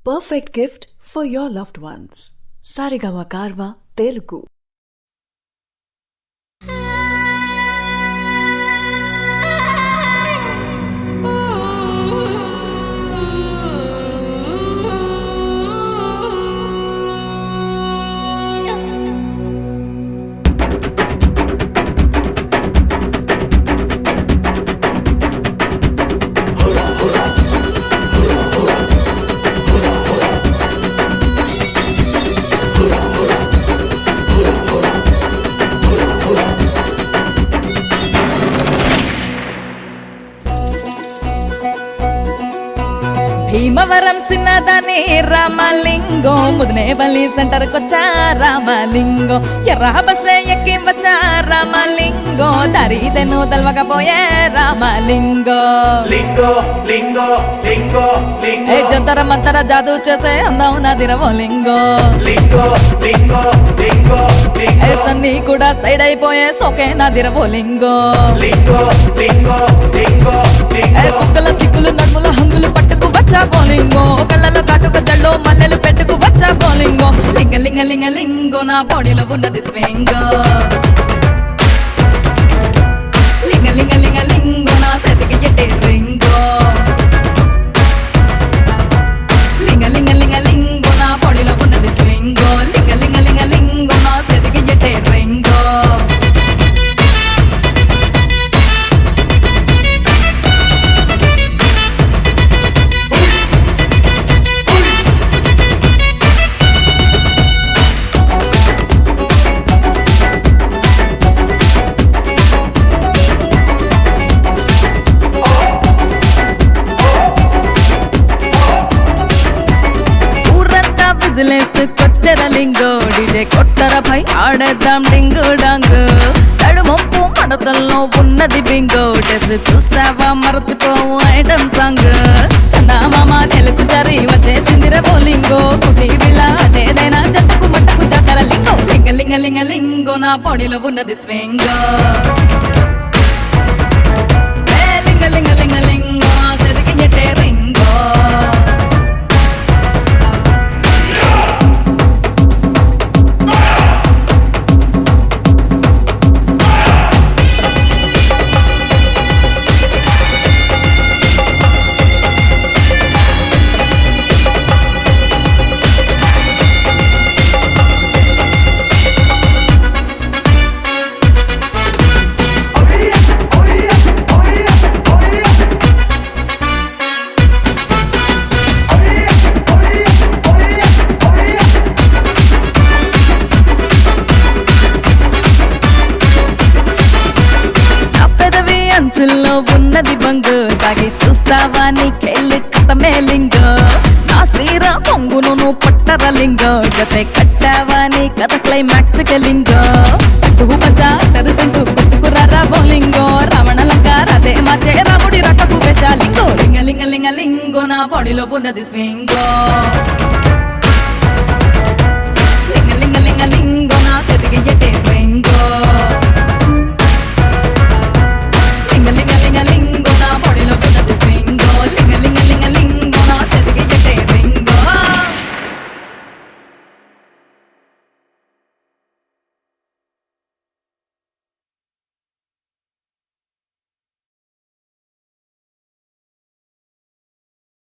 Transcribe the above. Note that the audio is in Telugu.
perfect gift for your loved ones. Sarigama Karva Telugu. Bhimavaram సిన్నదాని రామలింగం ముదినేపల్లి సెంటర్ కొచ్చా రామలింగం ఎర్ర బస్సే ఎక్కి వచ్చా రామలింగం దరిదెను తెలవకపోయే రామలింగం లింగో లింగో లింగో ఏ లింగో జంతర మంతర జాదు చేసే అందం నదిరవో లింగం లింగో లింగో లింగో ఏ లింగో సన్ని కూడా సైడ్ అయిపోయే సోకే నదిరవో లింగం లింగో లింగో లింగో ఏ లింగో కుక్కల సిక్కులు నడుముల హంగులు పట్టుకు వచ్చా పోలింగో కళ్ళలో కాటుక జల్లో మల్లెలు పెట్టుకు వచ్చా పోలింగో లింగ లింగ లింగ లింగో నా బాడీలో ఉన్నది స్వింగో లింగ లింగ లింగ లింగో నా సెతికి ఎట్టే రింగో లింగ లింగ లింగ లింగో నా బాడీలో ఉన్నది స్వింగో లింగ లింగ లింగ లింగో నా సెతికి ఎట్టే రింగో ఊరంతా బిజినెస్ కొచ్చర లింగో డీజే కొట్టర పై ఆడేద్దాం డింగు డాంగు తడుమొప్పు మడతల్లో ఉన్నది బింగో టెస్ట్ చూస్తావా మరచిపోవు ఐటమ్ సాంగ్ చందామామ తెలుగు జరి వచ్చేసిందిర బోలింగో కుటి బిళ్ళ అదేదైనా జట్టుకు మట్టకు జాతర లింగో లింగ లింగ లింగ లింగో నా బాడీలో ఉన్నది స్వింగో ఏ లింగ లింగ లింగ లింగో ఆ సెదికి ఎట్టే రింగో నా పెదవి అంచుల్లో ఉన్నది బంగు తాగి చూస్తావా నీకెళ్ళి కథమే లింగో నా సీర పొంగును నువ్వు పట్టర లింగో జతే కట్టావా నీ కథ క్లైమాక్స్ కి లింగో పట్టుకు పచ్చా తెరచింటూ పుట్టుకు రరా బోలింగో రమణ లంకార అదే మా రాముడి రక్కకు వెచ్చా లింగో లింగ లింగ లింగ లింగో నా బాడీలో ఉన్నది స్వింగో లింగ లింగ లింగ లింగో నా సెదిగి ఎటే రింగో లింగ లింగ లింగ లింగో నా బాడీలో ఉన్నది స్వింగో లింగ లింగ లింగ